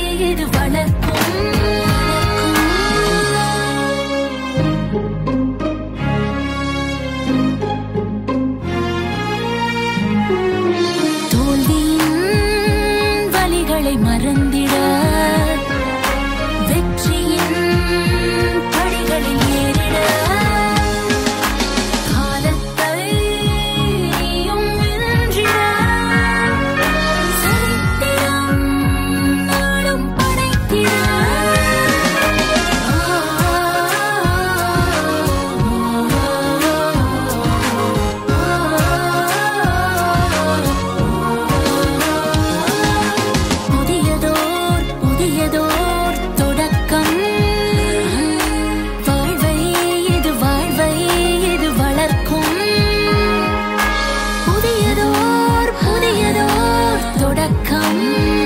இது வளர்க்கும் தோல்வியின் வலிகளை மறந்திட வெற்றியின் படிகளில் ஏறிட காலத்தை நீயும் வென்றிட சரித்திரம் நாடும் படைத்திட புதியதோர் புதியதோர் தொடக்கம் வாழ்வை இது வாழ்வை இது வளர்க்கும் புதியதோர் புதியதோர் தொடக்கம்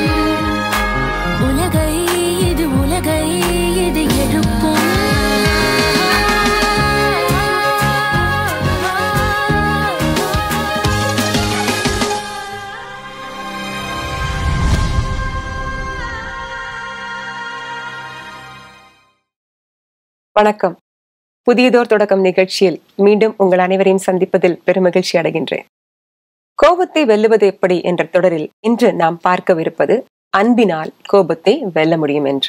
உலகை இது உலகை இது எழுப்பும் வணக்கம் புதியதோர் தொடக்கம் நிகழ்ச்சியில் மீண்டும் உங்கள் அனைவரையும் சந்திப்பதில் பெருமகிழ்ச்சி அடைகின்றேன் கோபத்தை வெல்லுவது எப்படி என்ற தொடரில் இன்று நாம் பார்க்கவிருப்பது அன்பினால் கோபத்தை வெல்ல முடியும் என்று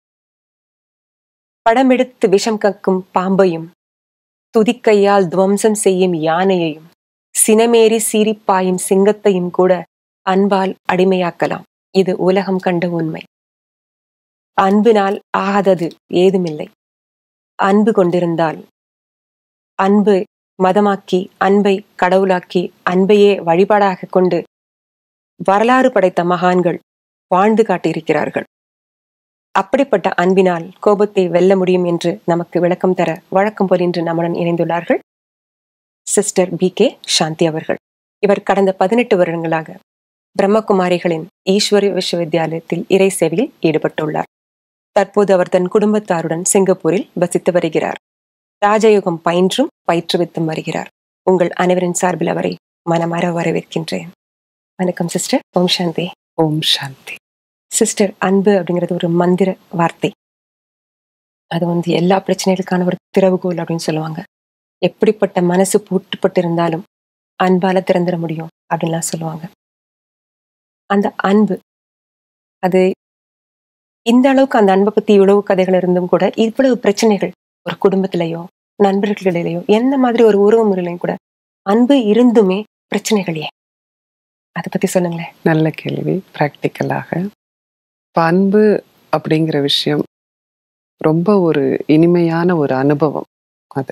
படமெடுத்து விஷம் கக்கும் பாம்பையும் துதிக்கையால் துவம்சம் செய்யும் யானையையும் சினமேறி சீரிப்பாயும் சிங்கத்தையும் கூட அன்பால் அடிமையாக்கலாம் இது உலகம் கண்ட உண்மை அன்பினால் ஆகாதது ஏதுமில்லை அன்பு கொண்டிருந்தால் அன்பு மதமாக்கி அன்பை கடவுளாக்கி அன்பையே வழிபாடாக கொண்டு வரலாறு படைத்த மகான்கள் வாழ்ந்து காட்டியிருக்கிறார்கள் அப்படிப்பட்ட அன்பினால் கோபத்தை வெல்ல முடியும் என்று நமக்கு விளக்கம் தர வழக்கம் போல் இன்று நம்முடன் இணைந்துள்ளார்கள் சிஸ்டர் பி கே சாந்தி அவர்கள் இவர் கடந்த பதினெட்டு வருடங்களாக பிரம்மகுமாரிகளின் ஈஸ்வரி விஸ்வவித்யாலயத்தில் இறை சேவையில் ஈடுபட்டுள்ளார் தற்போது அவர் தன் குடும்பத்தாருடன் சிங்கப்பூரில் வசித்து வருகிறார் ராஜயோகம் பயின்றும் பயிற்றுவித்தும் வருகிறார் உங்கள் அனைவரின் சார்பில் அவரை மனமாற வரவேற்கின்றேன் வணக்கம் சிஸ்டர் ஓம் சாந்தி ஓம் சாந்தி சிஸ்டர் அன்பு அப்படிங்கிறது ஒரு மந்திர வார்த்தை அது வந்து எல்லா பிரச்சனைகளுக்கான ஒரு திறவுகோல் அப்படின்னு சொல்லுவாங்க எப்படிப்பட்ட மனசு பூட்டுப்பட்டு இருந்தாலும் அன்பால திறந்துட முடியும் அப்படின்லாம் சொல்லுவாங்க அந்த அன்பு அது இந்த அளவுக்கு அந்த அன்பை பத்தி இவ்வளவு கதைகள் இருந்தும் கூட இவ்வளவு பிரச்சனைகள் ஒரு குடும்பத்திலேயோ நண்பர்களிடையிலையோ எந்த மாதிரி ஒரு உறவு முறையிலையும் கூட அன்பு இருந்துமே பிரச்சனைகள் ஏன் அதை பத்தி சொல்லுங்களேன் நல்ல கேள்வி ப்ராக்டிக்கலாக இப்போ அன்பு அப்படிங்கிற விஷயம் ரொம்ப ஒரு இனிமையான ஒரு அனுபவம் அது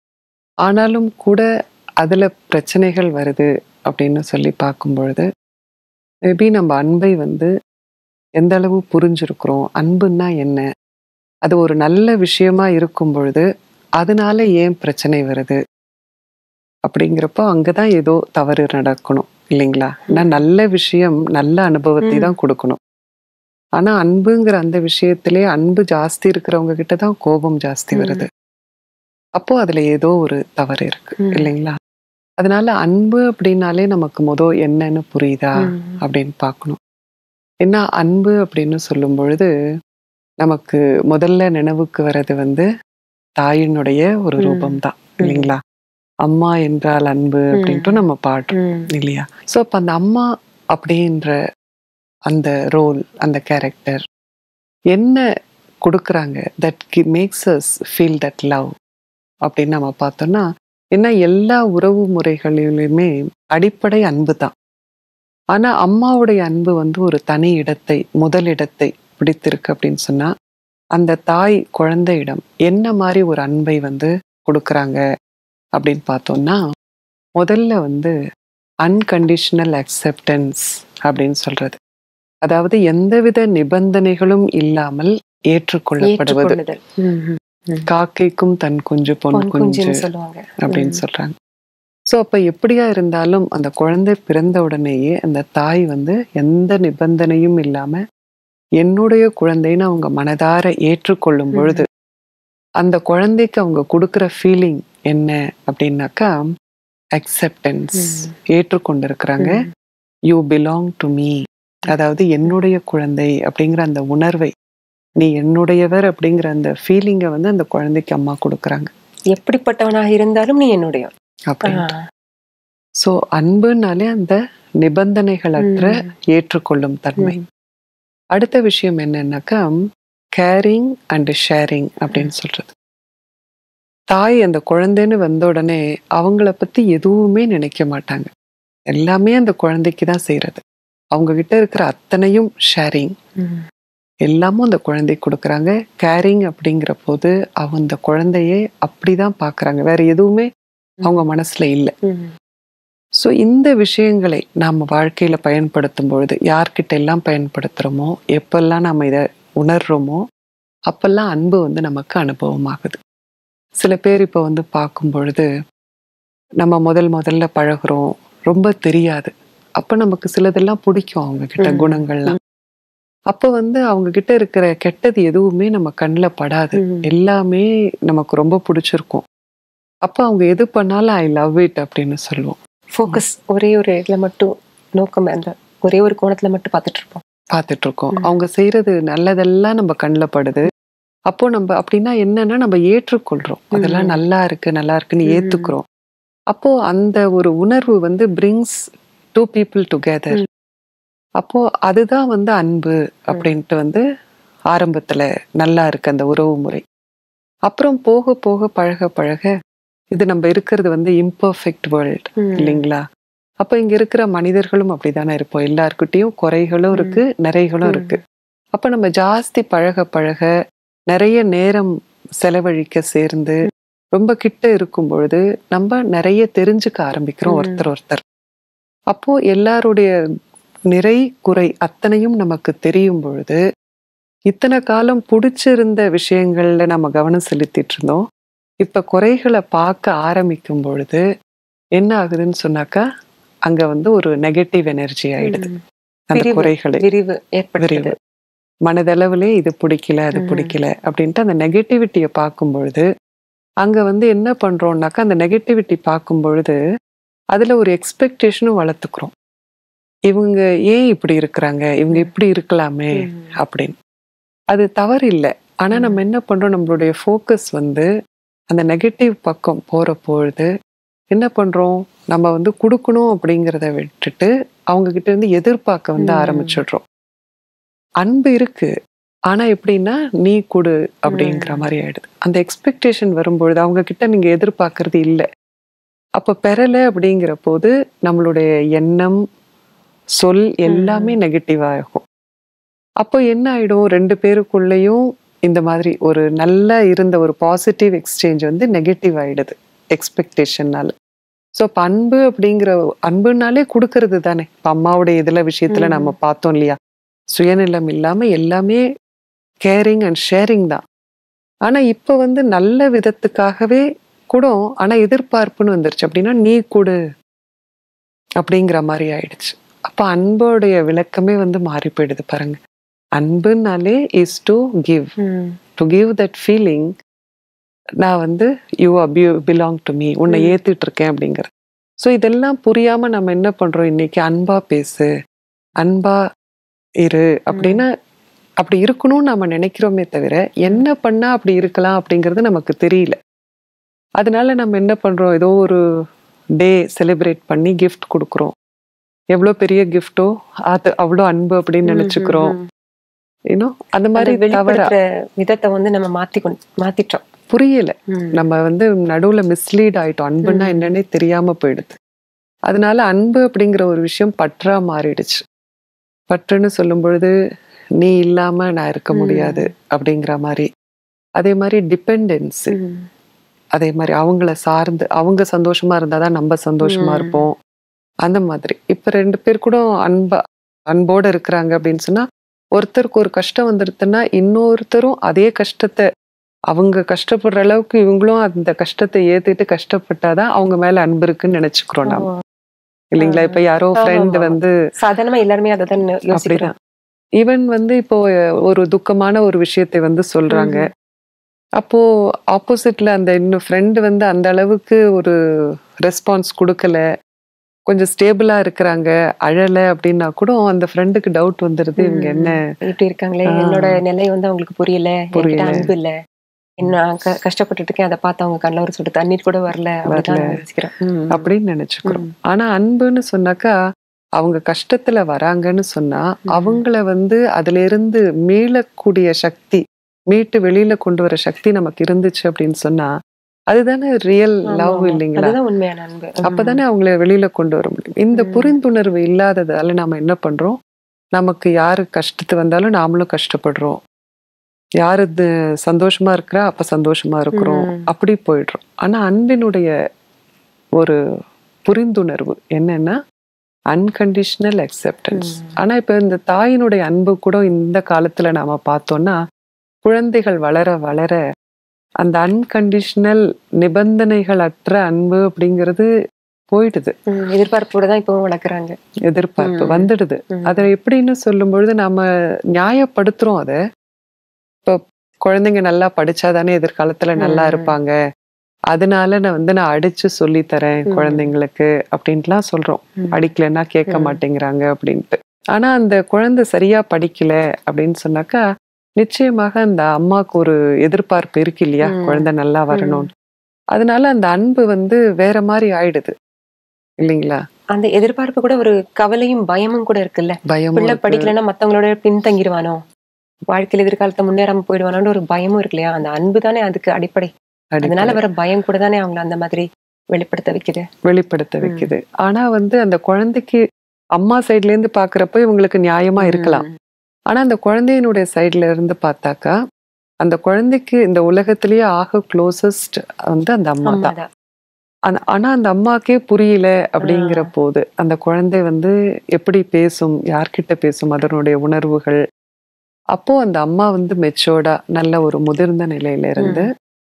ஆனாலும் கூட அதில் பிரச்சனைகள் வருது அப்படின்னு சொல்லி பார்க்கும் பொழுது மேபி நம்ம அன்பை வந்து எந்த அளவு புரிஞ்சிருக்கிறோம் அன்புன்னா என்ன அது ஒரு நல்ல விஷயமா இருக்கும் பொழுது அதனால ஏன் பிரச்சனை வருது அப்படிங்கிறப்போ அங்கதான் ஏதோ தவறு நடக்கணும் இல்லைங்களா ஏன்னா நல்ல விஷயம் நல்ல அனுபவத்தை ம். தான் கொடுக்கணும் ஆனா அன்புங்கிற அந்த விஷயத்திலே அன்பு ஜாஸ்தி இருக்கிறவங்க கிட்ட தான் கோபம் ஜாஸ்தி ம். வருது அப்போ அதுல ஏதோ ஒரு தவறு இருக்கு ம். இல்லைங்களா அதனால அன்பு அப்படின்னாலே நமக்கு முத என்னன்னு புரியுதா ம். அப்படின்னு பார்க்கணும் ஏன்னா அன்பு அப்படின்னு சொல்லும் பொழுது நமக்கு முதல்ல நினைவுக்கு வர்றது வந்து தாயினுடைய ஒரு ம். ரூபம் தான் இல்லைங்களா அம்மா என்றால் அன்பு அப்படின்ட்டு நம்ம பாடுறோம் ம். இல்லையா ஸோ அப்போ அந்த அம்மா அப்படின்ற அந்த ரோல் அந்த கேரக்டர் என்ன கொடுக்குறாங்க that makes us feel that love அப்படின்னு நம்ம பார்த்தோம்னா ஏன்னா எல்லா உறவு முறைகளிலுமே அடிப்படை அன்பு தான் ஆனா அம்மாவுடைய அன்பு வந்து ஒரு தனி இடத்தை முதல் இடத்தை பிடித்திருக்கு அப்படின்னு சொன்னா அந்த தாய் குழந்தையிடம் என்ன மாதிரி ஒரு அன்பை வந்து கொடுக்குறாங்க அப்படின்னு பார்த்தோம்னா முதல்ல வந்து அன்கண்டிஷனல் அக்செப்டன்ஸ் அப்படின்னு சொல்றது அதாவது எந்தவித நிபந்தனைகளும் இல்லாமல் ஏற்றுக்கொள்ளப்படுவது ஏற்றுக்கொள்ளுதல். ம், ம். காக்கைக்கும் தன் குஞ்சு பொன் பொன் குஞ்சு குஞ்சுன்னு சொல்லுவாங்க அப்படின்னு ம். சொல்றாங்க ஸோ அப்ப எப்படியா இருந்தாலும் அந்த குழந்தை பிறந்த உடனேயே அந்த தாய் வந்து எந்த நிபந்தனையும் இல்லாம என்னுடைய குழந்தைன்னு அவங்க மனதார ஏற்றுக்கொள்ளும் பொழுது அந்த குழந்தைக்கு அவங்க கொடுக்குற ஃபீலிங் என்ன அப்படின்னாக்கா அக்செப்டன்ஸ் ம். ஏற்றுக்கொண்டிருக்கிறாங்க ம். யூ பிலாங் டு மீ அதாவது என்னுடைய குழந்தை அப்படிங்கிற அந்த உணர்வை நீ என்னுடையவர் அப்படிங்கிற அந்த ஃபீலிங்கை வந்து அந்த குழந்தைக்கு அம்மா கொடுக்குறாங்க எப்படிப்பட்டவனாக இருந்தாலும் நீ என்னுடைய அப்படின்னு ஸோ அன்புனாலே அந்த நிபந்தனைகளற்ற ஏற்றுக்கொள்ளும் தன்மை அடுத்த விஷயம் என்னன்னாக்கா கேரிங் அண்ட் ஷேரிங் அப்படின்னு சொல்றது தாய் அந்த குழந்தைன்னு வந்த உடனே அவங்கள பத்தி எதுவுமே நினைக்க மாட்டாங்க எல்லாமே அந்த குழந்தைக்கு தான் செய்யறது அவங்க கிட்ட இருக்கிற அத்தனையும் ஷேரிங் எல்லாமும் அந்த குழந்தைக்கு கொடுக்குறாங்க கேரிங் அப்படிங்கிற போது அவங்க அந்த குழந்தையே அப்படிதான் பார்க்கறாங்க வேற எதுவுமே அவங்க மனசுல இல்லை ஸோ இந்த விஷயங்களை நாம் வாழ்க்கையில பயன்படுத்தும் பொழுது யார்கிட்ட எல்லாம் பயன்படுத்துகிறோமோ எப்பெல்லாம் நம்ம இதை உணர்றோமோ அப்பெல்லாம் அன்பு வந்து நமக்கு அனுபவமாகுது சில பேர் இப்போ வந்து பார்க்கும் பொழுது நம்ம முதல் முதல்ல பழகுறோம் ரொம்ப தெரியாது அப்போ நமக்கு சிலதெல்லாம் பிடிக்கும் அவங்க கிட்ட ம். குணங்கள்லாம் அப்போ வந்து அவங்க கிட்ட இருக்கிற கெட்டது எதுவுமே நம்ம கண்ணில் படாது எல்லாமே நமக்கு ரொம்ப பிடிச்சிருக்கும் அப்போ அவங்க எது பண்ணாலும் ஐ லவ் இட் அப்படின்னு சொல்லுவோம் ஃபோக்கஸ் ஒரே ஒரு இதுல மட்டும் நோக்கம் அந்த ஒரே ஒரு கோணத்துல மட்டும் பார்த்துட்டு இருப்போம் பார்த்துட்டு இருக்கோம் ம். அவங்க செய்யறது நல்லதெல்லாம் நம்ம கண்ணில் படுது அப்போ நம்ம அப்படின்னா என்னன்னா நம்ம ஏற்றுக்கொள்றோம் அதெல்லாம் ம். நல்லா இருக்கு நல்லா இருக்குன்னு ம். ஏத்துக்கிறோம் அப்போ அந்த ஒரு உணர்வு வந்து பிரிங்ஸ் டூ பீப்புள் டுகெதர் அப்போ அதுதான் வந்து அன்பு அப்படின்ட்டு வந்து ஆரம்பத்துல நல்லா இருக்கு அந்த உறவு முறை அப்புறம் போக போக பழக பழக இது நம்ம இருக்கிறது வந்து இம்பர்ஃபெக்ட் வேர்ல்ட் இல்லைங்களா அப்ப இங்க இருக்கிற மனிதர்களும் அப்படிதானே இருப்போம் எல்லார்கிட்டயும் குறைகளும் ம். இருக்கு நிறைகளும் ம். இருக்கு அப்ப நம்ம ஜாஸ்தி பழக பழக நிறைய நேரம் செலவழிக்க சேர்ந்து ரொம்ப கிட்ட இருக்கும் பொழுது நம்ம நிறைய தெரிஞ்சுக்க ஆரம்பிக்கிறோம் ம். ஒருத்தர் ஒருத்தர் அப்போ எல்லாருடைய நிறை குறை அத்தனையும் நமக்கு தெரியும் பொழுது இத்தனை காலம் பிடிச்சிருந்த விஷயங்கள்ல நம்ம கவனம் செலுத்திட்டு இருந்தோம் இப்ப குறைகளை பார்க்க ஆரம்பிக்கும் பொழுது என்ன ஆகுதுன்னு சொன்னாக்கா அங்க வந்து ஒரு நெகட்டிவ் எனர்ஜி ஆயிடுது அந்த பிரிவு. குறைகளை விரிவு ஏற்படுகிறது விரிவு. மனதளவிலே இது பிடிக்கல அது ம். பிடிக்கல அப்படின்ட்டு அந்த நெகட்டிவிட்டியை பார்க்கும் பொழுது அங்க வந்து என்ன பண்றோம்னாக்கா அந்த நெகட்டிவிட்டி பார்க்கும் பொழுது அதுல ஒரு எக்ஸ்பெக்டேஷனும் வளர்த்துக்கிறோம் இவங்க ஏன் இப்படி இருக்கிறாங்க இவங்க இப்படி இருக்கலாமே அப்படின்னு அது தவறு இல்லை ஆனா ம். நம்ம என்ன பண்றோம் நம்மளுடைய ஃபோக்கஸ் வந்து அந்த நெகட்டிவ் பக்கம் போற பொழுது என்ன பண்றோம் நம்ம வந்து கொடுக்கணும் அப்படிங்கிறத விட்டுட்டு அவங்க கிட்ட இருந்து எதிர்பார்க்க வந்து ம். ஆரம்பிச்சிடுறோம் அன்பு இருக்கு ஆனா எப்படின்னா நீ கொடு அப்படிங்கிற ம். மாதிரி ஆயிடுது அந்த எக்ஸ்பெக்டேஷன் வரும்பொழுது அவங்க கிட்ட நீங்க எதிர்பார்க்கறது இல்லை அப்ப பெறல அப்படிங்கிற போது நம்மளுடைய எண்ணம் சொல் எல்லாமே நெகட்டிவ் ஆகும் அப்போ என்ன ஆயிடும் ரெண்டு பேருக்குள்ளேயும் இந்த மாதிரி ஒரு நல்லா இருந்த ஒரு பாசிட்டிவ் எக்ஸ்சேஞ்ச் வந்து நெகட்டிவ் ஆயிடுது எக்ஸ்பெக்டேஷன்னால ஸோ இப்போ அன்பு அப்படிங்கிற அன்புனாலே கொடுக்கறது தானே இப்போ அம்மாவுடைய இதில் விஷயத்துல ம். நம்ம பார்த்தோம் இல்லையா சுயநலம் இல்லாம எல்லாமே கேரிங் அண்ட் ஷேரிங் தான் ஆனா இப்போ வந்து நல்ல விதத்துக்காகவே கூட ஆனா எதிர்பார்ப்புன்னு வந்துருச்சு அப்படின்னா நீ கொடு அப்படிங்கிற மாதிரி ஆயிடுச்சு அப்ப அன்போடைய விளக்கமே வந்து மாறி போயிடுது பாருங்க அன்புனாலே is to give to give that feeling நான் வந்து யூ அபியூ பிலாங் டு மீ உன்னை ம். ஏத்திட்டு இருக்கேன் அப்படிங்கிற ஸோ இதெல்லாம் புரியாம நம்ம என்ன பண்றோம் இன்னைக்கு அன்பா பேசு அன்பா இரு அப்படின்னா அப்படி இருக்கணும்னு நம்ம நினைக்கிறோமே தவிர என்ன பண்ணா அப்படி இருக்கலாம் அப்படிங்கிறது நமக்கு தெரியல அதனால நம்ம என்ன பண்றோம் ஏதோ ஒரு டே செலிப்ரேட் பண்ணி gift கொடுக்குறோம் எவ்வளோ பெரிய கிஃப்டோ அது அவ்வளோ அன்பு அப்படின்னு நினைச்சுக்கிறோம் இன்னும் அந்த மாதிரி தவறா வெளிப்படுத்துற விதத்தை வந்து நம்ம மாத்தி கொண்டு மாத்திட்டோம் புரியல ம். நம்ம வந்து நடுவுல மிஸ்லீட் ஆயிட்டோம் அன்புன்னா ம். என்னன்னே தெரியாம போயிடுது அதனால அன்பு அப்படிங்கிற ஒரு விஷயம் பற்றா மாறிடுச்சு பற்றுன்னு சொல்லும் பொழுது நீ இல்லாம நான் இருக்க ம். முடியாது அப்படிங்கிற மாதிரி அதே மாதிரி டிபெண்டன்ஸ் ம். அதே மாதிரி அவங்கள சார்ந்து அவங்க சந்தோஷமா இருந்தாதான் நம்ம சந்தோஷமா ம். இருப்போம் அந்த மாதிரி இப்ப ரெண்டு பேர் கூட அன்பா அன்போட இருக்கிறாங்க அப்படின்னு சொன்னா ஒருத்தருக்கு ஒரு கஷ்டம் வந்துருதுன்னா இன்னொருத்தரும் அதே கஷ்டத்தை அவங்க கஷ்டப்படுற அளவுக்கு இவங்களும் அந்த கஷ்டத்தை ஏத்துட்டு கஷ்டப்பட்டாதான் அவங்க மேல அன்பு இருக்குன்னு நினைச்சுக்கிறோம் நாம ஆமா. இல்லைங்களா இப்ப யாரோ ஆமா, ஃப்ரெண்ட் ஆமா. வந்து சாதாரணமா எல்லாருமே அதை தான் யோசிக்கிறோம் அப்படிதான் ஈவன் வந்து இப்போ ஒரு துக்கமான ஒரு விஷயத்தை வந்து சொல்றாங்க அப்போ ஆப்போசிட்ல அந்த இன்னும் ஃப்ரெண்ட் வந்து அந்த அளவுக்கு ஒரு ரெஸ்பான்ஸ் கொடுக்கல கொஞ்சம் ஸ்டேபிளா இருக்கிறாங்க அழல அப்படின்னா கூட அந்த ஃப்ரெண்டுக்கு டவுட் வந்துருது இவங்க என்ன இப்படி இருக்காங்களே ஆ. என்னோட நிலை வந்து அவங்களுக்கு புரியல புரியல. என்கிட்ட அன்பு இல்ல என்ன நான் க- கஷ்டப்பட்டுட்டு இருக்கேன் அதை பார்த்து அவங்க கண்ணில் ஒரு சொட்டு தண்ணீர் கூட வரல அப்படிதான் நான் யோசிக்கிறேன் ம். அப்படின்னு நினைச்சுக்கிறோம் ம். ஆனா அன்புன்னு சொன்னாக்கா அவங்க கஷ்டத்துல வராங்கன்னு சொன்னா ம். அவங்கள வந்து அதுல இருந்து மீளக்கூடிய சக்தி மீட்டு வெளியில கொண்டு வர சக்தி நமக்கு இருந்துச்சு அப்படின்னு சொன்னா அதுதானே ரியல் ஆமா, லவ் ஆமா. இல்லைங்களா அதுதான் உண்மையான அன்பு ம். அப்பதானே அவங்கள வெளியில கொண்டு வர முடியும் இந்த ம். புரிந்துணர்வு இல்லாததால நாம என்ன பண்றோம் நமக்கு யாரு கஷ்டத்து வந்தாலும் நாமளும் கஷ்டப்படுறோம் யாரு இது சந்தோஷமா இருக்கிறா அப்ப சந்தோஷமா இருக்கிறோம் ம். அப்படி போயிடுறோம் ஆனா அன்பினுடைய ஒரு புரிந்துணர்வு என்னன்னா அன்கண்டிஷனல் அக்செப்டன்ஸ் ம். ஆனா இப்ப இந்த தாயினுடைய அன்பு கூட இந்த காலத்துல நாம பார்த்தோம்னா குழந்தைகள் வளர வளர அந்த அன்கண்டிஷனல் நிபந்தனைகள் அற்ற அன்பு அப்படிங்கிறது போயிடுது ம், எதிர்பார்ப்போட தான் இப்பவும் வளர்க்குறாங்க எதிர்பார்ப்பு ம். வந்துடுது அதை எப்படின்னு சொல்லும் பொழுது நாம நியாயப்படுத்துறோம் அதை இப்போ குழந்தைங்க நல்லா படிச்சாதானே எதிர்காலத்துல நல்லா ம். இருப்பாங்க அதனால நான் வந்து நான் அடிச்சு சொல்லி தரேன் ம். குழந்தைங்களுக்கு அப்படின்ட்டுலாம் சொல்றோம் ம். படிக்கலைன்னா கேட்க ம். மாட்டேங்கிறாங்க அப்படின்ட்டு ஆனா அந்த குழந்தை சரியா படிக்கல அப்படின்னு சொன்னாக்கா நிச்சயமாக அந்த அம்மாவுக்கு ஒரு எதிர்பார்ப்பு இருக்கு இல்லையா ம். குழந்தை நல்லா வரணும்னு அதனால அந்த அன்பு வந்து வேற மாதிரி ஆயிடுது இல்லைங்களா அந்த எதிர்பார்ப்பு கூட ஒரு கவலையும் பயமும் கூட இருக்குல்ல பயமும் பிள்ளை இருக்கு. படிக்கலைன்னா மத்தவங்களோட பின்தங்கிடுவானோ வாழ்க்கையில எதிர்காலத்தை முன்னேறாம போயிடுவானோன்ற ஒரு பயமும் இருக்கு இல்லையா அந்த அன்பு தானே அதுக்கு அடிப்படை அடிப்படை. அதனால வர பயம் கூட தானே அவங்கள அந்த மாதிரி வெளிப்படுத்த வைக்குது வெளிப்படுத்த ம். வைக்குது ஆனா வந்து அந்த குழந்தைக்கு அம்மா சைட்ல இருந்து பாக்குறப்ப இவங்களுக்கு நியாயமா இருக்கலாம் ம். ஆனா அந்த குழந்தையினுடைய சைடுல இருந்து பார்த்தாக்கா அந்த குழந்தைக்கு இந்த உலகத்திலேயே ஆக க்ளோசஸ்ட் வந்து அந்த அம்மா தான் அம்மாதான். ஆனா- ஆனா அந்த அம்மாக்கே புரியல அப்படிங்கிற போது அந்த குழந்தை வந்து எப்படி பேசும் யார்கிட்ட பேசும் அதனுடைய உணர்வுகள் அப்போ அந்த அம்மா வந்து மெச்சோர்டா நல்ல ஒரு முதிர்ந்த நிலையில இருந்து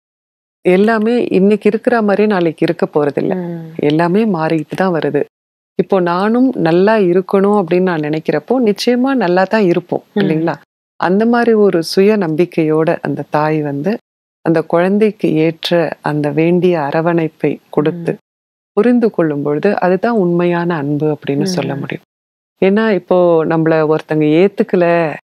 எல்லாமே இன்னைக்கு இருக்கிற மாதிரி நாளைக்கு இருக்க போறதில்ல ம். எல்லாமே மாறிட்டு தான் வருது இப்போ நானும் நல்லா இருக்கணும் அப்படின்னு நான் நினைக்கிறப்போ நிச்சயமா நல்லா தான் இருப்போம் ம். இல்லைங்களா அந்த மாதிரி ஒரு சுய நம்பிக்கையோட அந்த தாய் வந்து அந்த குழந்தைக்கு ஏற்ற அந்த வேண்டிய அரவணைப்பை கொடுத்து புரிந்து கொள்ளும் பொழுது அதுதான் உண்மையான அன்பு அப்படின்னு சொல்ல ம். முடியும் ஏன்னா இப்போ நம்மள ஒருத்தங்க ஏத்துக்கல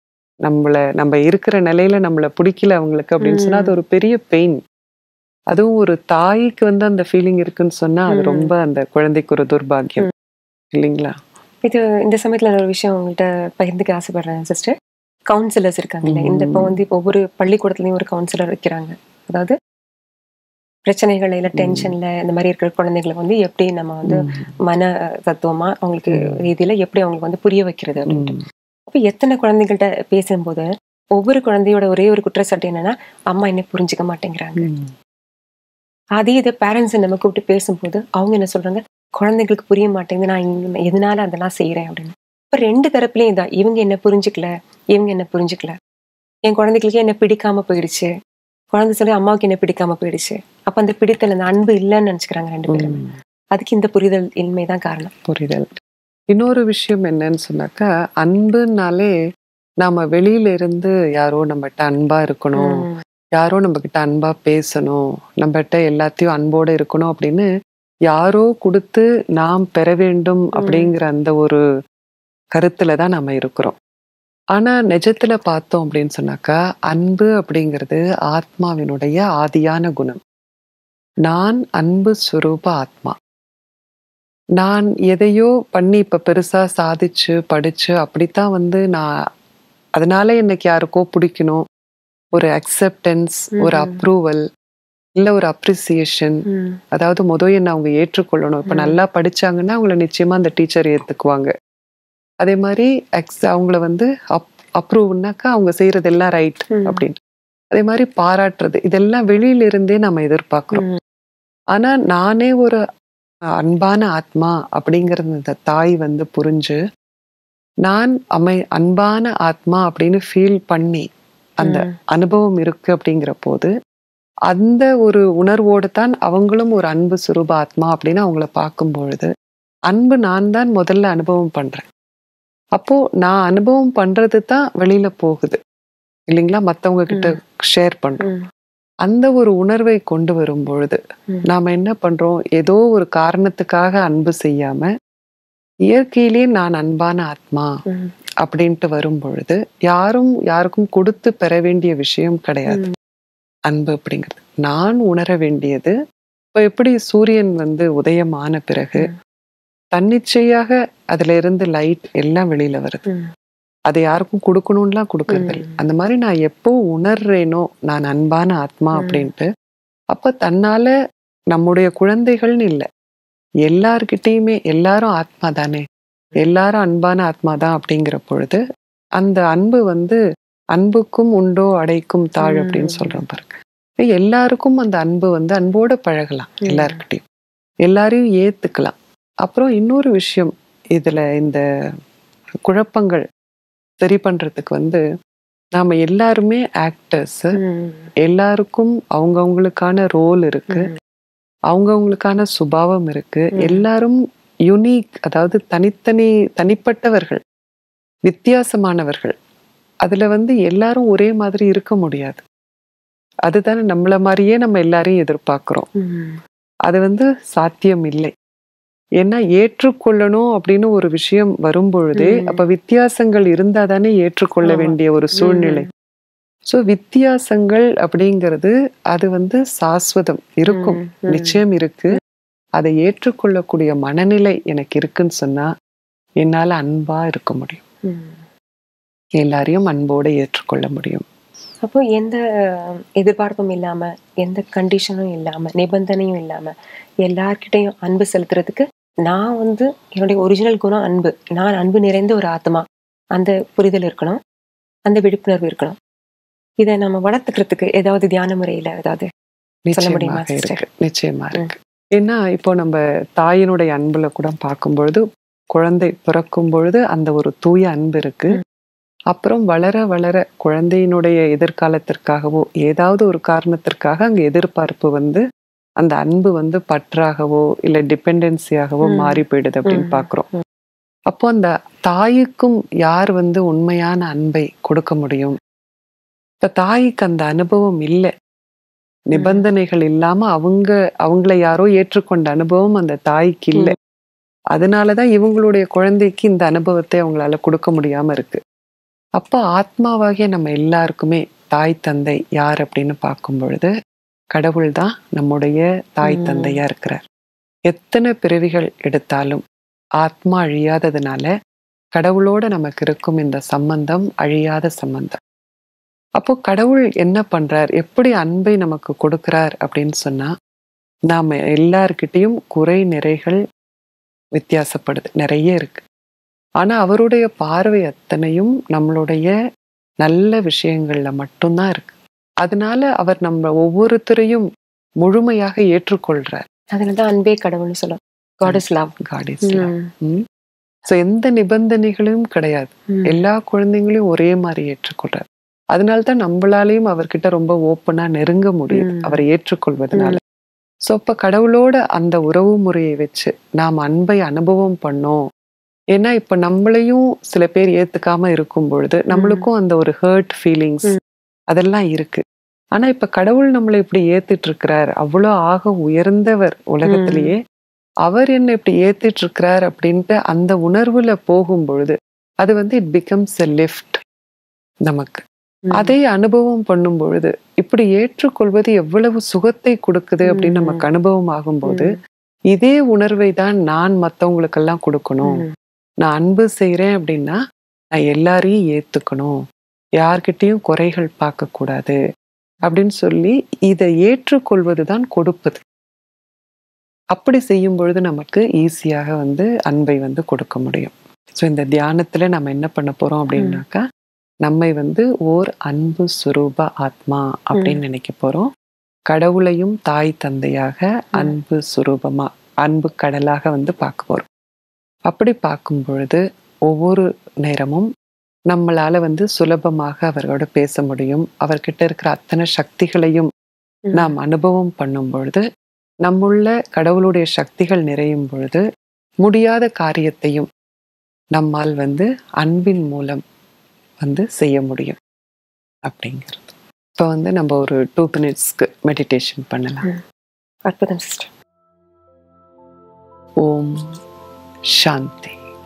நம்மள நம்ம இருக்கிற நிலையில நம்மள பிடிக்கல அவங்களுக்கு அப்படின்னு சொன்னா அது ஒரு பெரிய பெயின் அதுவும் ஒரு தாய்க்கு வந்து அந்த ஃபீலிங் இருக்குன்னு சொன்னா அது ம். ரொம்ப அந்த குழந்தைக்கு ஒரு துர்பாக்கியம் இல்லைங்களா இது இந்த சமயத்துல நான் ஒரு விஷயம் உங்கள்கிட்ட பகிர்ந்துக்க ஆசைப்படுறேன் சிஸ்டர் கவுன்சிலர்ஸ் இருக்காங்கல்ல இந்த இப்போ வந்து இப்போ ஒவ்வொரு பள்ளிக்கூடத்துலயும் ஒரு கவுன்சிலர் வைக்கிறாங்க அதாவது பிரச்சனைகள் இல்ல டென்ஷன்ல இந்த மாதிரி இருக்கிற குழந்தைகளை வந்து எப்படி நம்ம வந்து மன தத்துவமா அவங்களுக்கு ரீதியில எப்படி அவங்களுக்கு வந்து புரிய வைக்கிறது அப்படின்ட்டு ம். அப்ப எத்தனை குழந்தைகள்கிட்ட பேசும்போது ஒவ்வொரு குழந்தையோட ஒரே ஒரு குற்றச்சாட்டு என்னன்னா அம்மா என்ன புரிஞ்சுக்க மாட்டேங்கிறாங்க ம். அதே இது பேரண்ட்ஸ் நம்ம கூப்பிட்டு பேசும்போது அவங்க என்ன சொல்றாங்க குழந்தைங்களுக்கு புரிய மாட்டேங்குது நான் இங்க எதனால அதெல்லாம் செய்யறேன் அப்படின்னு இப்ப ரெண்டு தரப்புலயும் இதான் இவங்க என்ன புரிஞ்சுக்கல இவங்க என்ன புரிஞ்சுக்கல என் குழந்தைகளுக்கு என்ன பிடிக்காம போயிடுச்சு குழந்தை சொல்லி அம்மாவுக்கு என்ன பிடிக்காம போயிடுச்சு அப்ப அந்த பிடித்தல் அந்த அன்பு இல்லைன்னு நினைச்சுக்கிறாங்க ரெண்டு பேரும் ம். அதுக்கு இந்த புரிதல் இன்மைதான் காரணம் புரிதல் இன்னொரு விஷயம் என்னன்னு சொன்னாக்கா அன்புனாலே நாம வெளியில இருந்து யாரோ நம்மகிட்ட அன்பா இருக்கணும் ம். யாரோ நம்ம கிட்ட அன்பா பேசணும் நம்மகிட்ட எல்லாத்தையும் அன்போட இருக்கணும் அப்படின்னு யாரோ கொடுத்து நாம் பெற வேண்டும் அப்படிங்கிற அந்த ஒரு கருத்துல தான் நாம இருக்கிறோம் ஆனா நிஜத்துல பார்த்தோம் அப்படின்னு சொன்னாக்கா அன்பு அப்படிங்கிறது ஆத்மாவினுடைய ஆதியான குணம் நான் அன்பு ஸ்வரூப ஆத்மா நான் எதையோ பண்ணி இப்ப பெருசா சாதிச்சு படிச்சு அப்படித்தான் வந்து நான் அதனால எனக்கு யாருக்கோ பிடிக்கணும் ஒரு அக்செப்டன்ஸ் ஒரு ம்ஹும். அப்ரூவல் இல்ல ஒரு அப்ரிசியேஷன் ம். அதாவது முதல் என்ன அவங்க ஏற்றுக்கொள்ளணும் இப்ப ம். நல்லா படிச்சாங்கன்னா அவங்கள நிச்சயமா அந்த டீச்சர் ஏத்துக்குவாங்க அதே மாதிரி எக்ஸ் அவங்கள வந்து அப் அப்ரூவ்னாக்கா அவங்க செய்யறது எல்லாம் ரைட் ம். அப்படின்னு அதே மாதிரி பாராட்டுறது இதெல்லாம் வெளியில இருந்தே நம்ம எதிர்பார்க்கிறோம் ம். ஆனா நானே ஒரு அன்பான ஆத்மா அப்படிங்கறது இந்த தாய் வந்து புரிஞ்சு நான் அமை அன்பான ஆத்மா அப்படின்னு ஃபீல் பண்ணி அந்த ம். அனுபவம் இருக்கு அப்படிங்கிற போது அந்த ஒரு உணர்வோடு தான் அவங்களும் ஒரு அன்பு சுரூப ஆத்மா அப்படின்னு அவங்கள பார்க்கும் பொழுது அன்பு நான் தான் முதல்ல அனுபவம் பண்றேன் அப்போ நான் அனுபவம் பண்றது தான் வெளியில போகுது இல்லைங்களா மத்தவங்க கிட்ட ஷேர் பண்றோம் ம். அந்த ஒரு உணர்வை கொண்டு வரும் பொழுது ம். நாம என்ன பண்றோம் ஏதோ ஒரு காரணத்துக்காக அன்பு செய்யாம இயற்கையிலேயே நான் அன்பான ஆத்மா ம். அப்படின்ட்டு வரும் பொழுது யாரும் யாருக்கும் கொடுத்து பெற வேண்டிய விஷயம் கிடையாது அன்பு அப்படிங்கிறது நான் உணர வேண்டியது இப்போ எப்படி சூரியன் வந்து உதயமான பிறகு ம். தன்னிச்சையாக அதுல இருந்து லைட் எல்லாம் வெளியில வருது ம். அதை யாருக்கும் கொடுக்கணும்லாம் கொடுக்கறது இல்லை ம். அந்த மாதிரி நான் எப்போ உணர்றேனோ நான் அன்பான ஆத்மா ம். அப்படின்ட்டு அப்ப தன்னால நம்முடைய குழந்தைகள்னு இல்லை எல்லார்கிட்டயுமே எல்லாரும் ஆத்மா தானே எல்லாரும் அன்பான ஆத்மா தான் அப்படிங்கிற பொழுது அந்த அன்பு வந்து அன்புக்கும் உண்டோ அடைக்கும் தாழ் ம். அப்படின்னு சொல்றோம் பாருங்க இப்ப எல்லாருக்கும் அந்த அன்பு வந்து அன்போட பழகலாம் ம். எல்லார்கிட்டயும் எல்லாரையும் ஏத்துக்கலாம் அப்புறம் இன்னொரு விஷயம் இதுல இந்த குழப்பங்கள் சரி பண்றதுக்கு வந்து நாம எல்லாருமே ஆக்டர்ஸ் ம். எல்லாருக்கும் அவங்கவங்களுக்கான ரோல் இருக்கு ம். அவங்கவங்களுக்கான சுபாவம் இருக்கு ம். எல்லாரும் யுனிக் அதாவது தனித்தனி தனிப்பட்டவர்கள் வித்தியாசமானவர்கள் அதுல வந்து எல்லாரும் ஒரே மாதிரி இருக்க முடியாது அதுதானே நம்மள மாதிரியே நம்ம எல்லாரையும் எதிர்பார்க்கிறோம் ம். அது வந்து சாத்தியம் இல்லை ஏன்னா ஏற்றுக்கொள்ளணும் அப்படின்னு ஒரு விஷயம் வரும்பொழுதே ம். அப்ப வித்தியாசங்கள் இருந்தா தானே ஏற்றுக்கொள்ள ஆமா. வேண்டிய ஒரு சூழ்நிலை ஸோ வித்தியாசங்கள் அப்படிங்கிறது அது வந்து சாஸ்வதம் இருக்கும் ம். ம். நிச்சயம் இருக்கு அதை ஏற்றுக்கொள்ளக்கூடிய மனநிலை எனக்கு இருக்குன்னு சொன்னா என்னால அன்பா இருக்க முடியும் ம். எல்லாரையும் அன்போடு ஏற்றுக்கொள்ள முடியும் அப்போ எந்த அஹ், எதிர்பார்ப்பும் இல்லாம எந்த கண்டிஷனும் இல்லாம நிபந்தனையும் இல்லாம எல்லார்கிட்டையும் அன்பு செலுத்துறதுக்கு நான் வந்து என்னுடைய ஒரிஜினல் குணம் அன்பு நான் அன்பு நிறைந்த ஒரு ஆத்மா அந்த புரிதல் இருக்கணும் அந்த விழிப்புணர்வு இருக்கணும் இதை நம்ம வளர்த்துக்கிறதுக்கு ஏதாவது தியான முறையில ஏதாவது சொல்ல முடியுமா, நிச்சயமாக sister? இருக்கு நிச்சயமா இருக்கு ஏன்னா இப்போ நம்ம தாயினுடைய அன்புல கூட பார்க்கும்பொழுது குழந்தை பிறக்கும் பொழுது அந்த ஒரு தூய அன்பு இருக்கு ம். அப்புறம் வளர வளர குழந்தையினுடைய எதிர்காலத்திற்காகவோ ஏதாவது ஒரு காரணத்திற்காக அங்க எதிர்பார்ப்பு வந்து அந்த அன்பு வந்து பற்றாகவோ இல்ல டிபெண்டன்சியாகவோ ம். மாறி போயிடுது அப்படின்னு ம். பாக்குறோம் அப்போ அந்த தாய்க்கும் யார் வந்து உண்மையான அன்பை கொடுக்க முடியும் இப்ப தாய்க்கு அந்த அனுபவம் இல்லை நிபந்தனைகள் இல்லாம அவங்க அவங்கள யாரோ ஏற்றுக்கொண்ட அனுபவம் அந்த தாய்க்கு இல்லை அதனாலதான் இவங்களுடைய குழந்தைக்கு இந்த அனுபவத்தை அவங்களால கொடுக்க முடியாம இருக்கு அப்ப ஆத்மாவாகிய நம்ம எல்லாருக்குமே தாய் தந்தை யார் அப்படின்னு பார்க்கும் பொழுது கடவுள் தான் நம்முடைய தாய் ம். தந்தையா இருக்கிறார் எத்தனை பிறவிகள் எடுத்தாலும் ஆத்மா அழியாததுனால கடவுளோட நமக்கு இருக்கும் இந்த சம்பந்தம் அழியாத சம்பந்தம் அப்போ கடவுள் என்ன பண்றார் எப்படி அன்பை நமக்கு கொடுக்கிறார் அப்படின்னு சொன்னா நாம எல்லார்கிட்டயும் குறை நிறைகள் வித்தியாசப்படுது நிறைய இருக்கு ஆனா அவருடைய பார்வை அத்தனையும் நம்மளுடைய நல்ல விஷயங்கள்ல மட்டும்தான் இருக்கு அதனால அவர் நம்ம ஒவ்வொருத்தரையும் முழுமையாக ஏற்றுக்கொள்றார் அதுலதான் அன்பே கடவுள்னு சொல்லும் God is love God is love. So, எந்த நிபந்தனைகளும் கிடையாது எல்லா குழந்தைங்களையும் ஒரே மாதிரி ஏற்றுக்கொள்றார் அதனால தான் நம்மளாலையும் அவர்கிட்ட ரொம்ப ஓப்பனா நெருங்க முடியுது ம். அவரை ஏற்றுக்கொள்வதனால சோ அப்ப கடவுளோட அந்த உறவு முறையை வச்சு நாம் அன்பை அனுபவம் பண்ணோம் ஏன்னா இப்ப நம்மளையும் சில பேர் ஏத்துக்காம இருக்கும் பொழுது நம்மளுக்கும் அந்த ஒரு ஹர்ட் ஃபீலிங்ஸ் ம். அதெல்லாம் இருக்கு ஆனா இப்ப கடவுள் நம்மளை இப்படி ஏத்துட்டு இருக்கிறார் அவ்வளோ ஆக உயர்ந்தவர் உலகத்திலேயே அவர் என்ன இப்படி ஏத்திட்டு இருக்கிறார் அப்படின்ட்டு அந்த உணர்வுல போகும் பொழுது அது வந்து இட் பிகம்ஸ் எ லிஃப்ட் நமக்கு அதை அனுபவம் பண்ணும் பொழுது இப்படி ஏற்றுக்கொள்வது எவ்வளவு சுகத்தை கொடுக்குது அப்படின்னு நமக்கு அனுபவம் ஆகும்போது இதே உணர்வை தான் நான் மத்தவங்களுக்கெல்லாம் கொடுக்கணும் நான் அன்பு செய்றேன் அப்படின்னா நான் எல்லாரையும் ஏத்துக்கணும் யார்கிட்டயும் குறைகள் பார்க்க கூடாது அப்படின்னு சொல்லி இதை ஏற்றுக்கொள்வது தான் கொடுப்பது அப்படி செய்யும் பொழுது நமக்கு ஈஸியாக வந்து அன்பை வந்து கொடுக்க முடியும் ஸோ இந்த தியானத்துல நம்ம என்ன பண்ண போறோம் அப்படின்னாக்கா நம்மை வந்து ஓர் அன்பு சுரூப ஆத்மா அப்படின்னு நினைக்க போறோம் கடவுளையும் தாய் தந்தையாக அன்பு சுரூபமா அன்பு கடலாக வந்து பார்க்க போறோம் அப்படி பார்க்கும் பொழுது ஒவ்வொரு நேரமும் நம்மளால வந்து சுலபமாக அவரோட பேச முடியும் அவர்கிட்ட இருக்கிற அத்தனை சக்திகளையும் நாம் அனுபவம் பண்ணும் பொழுது நம்முள்ள கடவுளுடைய சக்திகள் நிறையும் பொழுது முடியாத காரியத்தையும் நம்மால் வந்து அன்பின் மூலம் வந்து செய்ய முடியும் அப்படிங்கிறது இப்போ வந்து நம்ம ஒரு டூ மினிட்ஸ்க்கு மெடிடேஷன் பண்ணலாம் அற்புதம் சிஸ்டர் ஓம் சாந்தி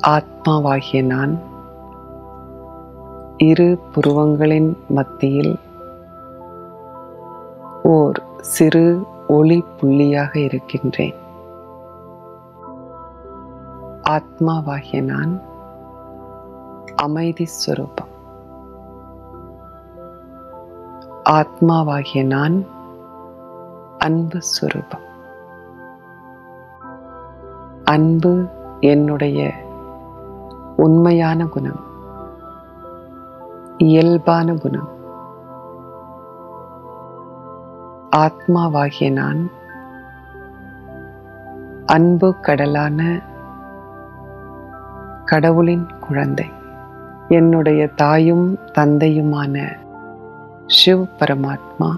ஆத்மாவாகிய நான் இரு புருவங்களின் மத்தியில் ஓர் சிறு ஒளி புள்ளியாக இருக்கின்றேன் ஆத்மாவாகிய நான் அமைதி ஸ்வரூபம் ஆத்மாவாகிய நான் அன்பு ஸ்வரூபம் அன்பு என்னுடைய உண்மையான குணம் இயல்பான குணம் ஆத்மாவாகிய நான் அன்பு கடலான கடவுளின் குழந்தை என்னுடைய தாயும் தந்தையுமான சிவ் பரமாத்மா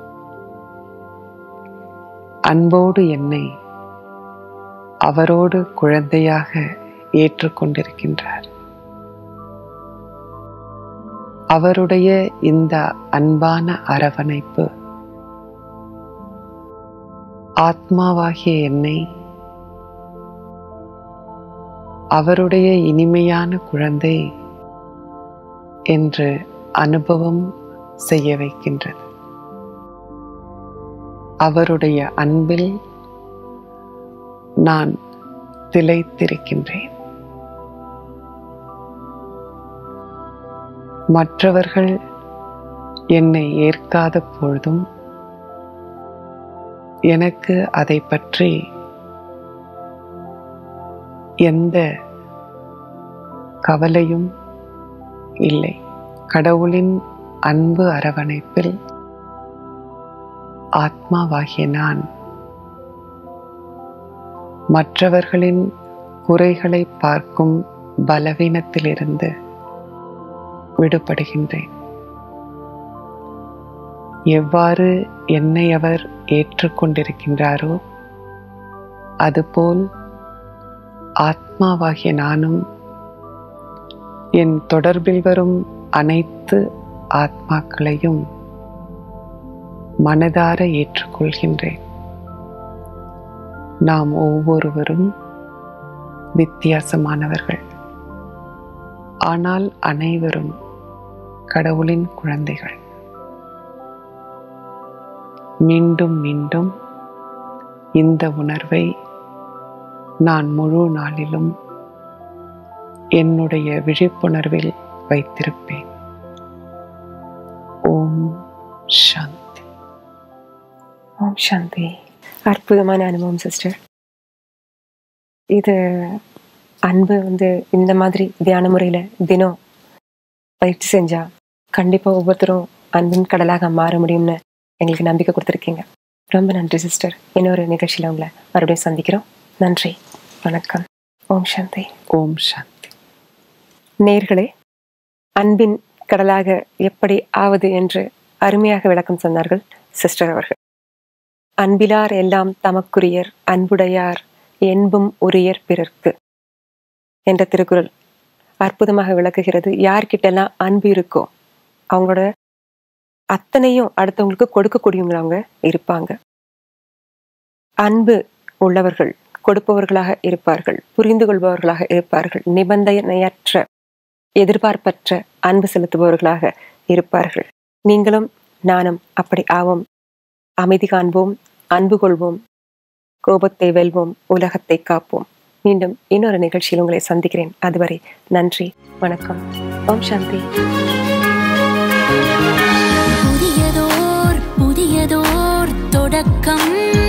அன்போடு என்னை அவரோடு குழந்தையாக ஏற்றுக்கொண்டிருக்கின்றார் அவருடைய இந்த அன்பான அரவணைப்பு ஆத்மாவாகிய என்னை அவருடைய இனிமையான குழந்தை என்று அனுபவம் செய்ய வைக்கின்றது அவருடைய அன்பில் நான் திளைத்திருக்கின்றேன் மற்றவர்கள் என்னை ஏற்காத பொழுதும் எனக்கு அதை பற்றி எந்த கவலையும் இல்லை கடவுளின் அன்பு அரவணைப்பில் ஆத்மாவாகிய நான் மற்றவர்களின் குறைகளை பார்க்கும் பலவீனத்திலிருந்து விடுபடுகின்றேன் எவ்வாறு என்னை அவர் ஏற்றுக்கொண்டிருக்கின்றாரோ அதுபோல் ஆத்மாவாகிய நானும் என் தொடர்பில் வரும் அனைத்து ஆத்மாக்களையும் மனதார ஏற்றுக்கொள்கின்றேன் நாம் ஒவ்வொருவரும் வித்தியாசமானவர்கள் ஆனால் அனைவரும் கடவுளின் குழந்தைகள் மீண்டும் மீண்டும் இந்த உணர்வை நான் முழு நாளிலும் என்னுடைய விழிப்புணர்வில் வைத்திருப்பேன் ஓம் சாந்தி ஓம் சாந்தி அற்புதமான அனுபவம் சிஸ்டர் இது அன்பு வந்து இந்த மாதிரி தியான முறையில் தினம் பயிற்சி செஞ்சா கண்டிப்பாக ஒவ்வொருத்தரும் அன்பின் கடலாக மாற முடியும்னு எங்களுக்கு நம்பிக்கை கொடுத்துருக்கீங்க ரொம்ப நன்றி சிஸ்டர் இன்னொரு நிகழ்ச்சியில் உங்களை மறுபடியும் சந்திக்கிறோம் நன்றி வணக்கம் ஓம் சாந்தி ஓம் சாந்தி நேர்களே அன்பின் கடலாக எப்படி ஆவது என்று அருமையாக விளக்கம் சொன்னார்கள் சிஸ்டர் அவர்கள் அன்பிலார் எல்லாம் தமக்குரியர் அன்புடையார் என்பும் உரியர் பிறர்க்கு என்ற திருக்குறள் அற்புதமாக விளக்குகிறது யார்கிட்டெல்லாம் அன்பு இருக்கோ அவங்களோட அத்தனையும் அடுத்தவங்களுக்கு கொடுக்கக்கூடியவங்களவங்க இருப்பாங்க அன்பு உள்ளவர்கள் கொடுப்பவர்களாக இருப்பார்கள் புரிந்து கொள்பவர்களாக இருப்பார்கள் நிபந்தனையற்ற எதிர்பார்ப்பற்ற அன்பு செலுத்துபவர்களாக இருப்பார்கள் நீங்களும் நானும் அப்படி ஆவோம் அமைதி காண்போம் அன்பு கொள்வோம் கோபத்தை வெல்வோம் உலகத்தை காப்போம் மீண்டும் இன்னொரு நிகழ்ச்சியில் உங்களை சந்திக்கிறேன் அதுவரை நன்றி வணக்கம் ஓம் சாந்தி புதியதோர் புதியதோர் தொடக்கம்